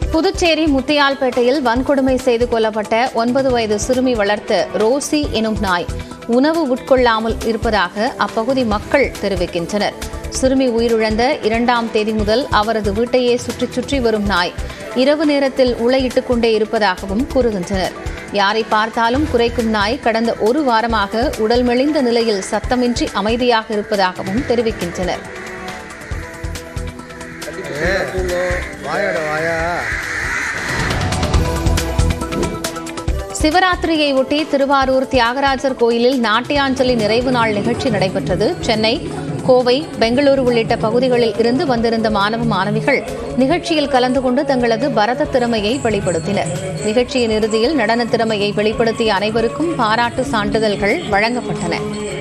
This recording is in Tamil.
புதுச்சேரி முத்தியால்பேட்டையில் வன்கொடுமை செய்து கொல்லப்பட்ட ஒன்பது வயது சிறுமி வளர்த்த ரோசி எனும் நாய் உணவு உட்கொள்ளாமல் இருப்பதாக அப்பகுதி மக்கள் தெரிவிக்கின்றனர் சிறுமி உயிரிழந்த இரண்டாம் தேதி முதல் அவரது வீட்டையே சுற்றி சுற்றி வரும் நாய் இரவு நேரத்தில் உளையிட்டுக் கொண்டே இருப்பதாகவும் கூறுகின்றனர் யாரை பார்த்தாலும் குறைக்கும் நாய் கடந்த ஒரு வாரமாக உடல் மெலிந்த நிலையில் சத்தமின்றி அமைதியாக இருப்பதாகவும் தெரிவிக்கின்றனர் வாயோட வாயா சிவராத்திரியை ஒட்டி திருவாரூர் தியாகராஜர் கோயிலில் நாட்டியாஞ்சலி நிறைவு நாள் நிகழ்ச்சி நடைபெற்றது சென்னை கோவை பெங்களூரு உள்ளிட்ட பகுதிகளில் இருந்து வந்திருந்த மாணவ மாணவிகள் நிகழ்ச்சியில் கலந்து கொண்டு தங்களது பரத திறமையை வெளிப்படுத்தினர் நிகழ்ச்சியின் இறுதியில் நடன திறமையை வெளிப்படுத்திய அனைவருக்கும் பாராட்டு சான்றிதழ்கள் வழங்கப்பட்டன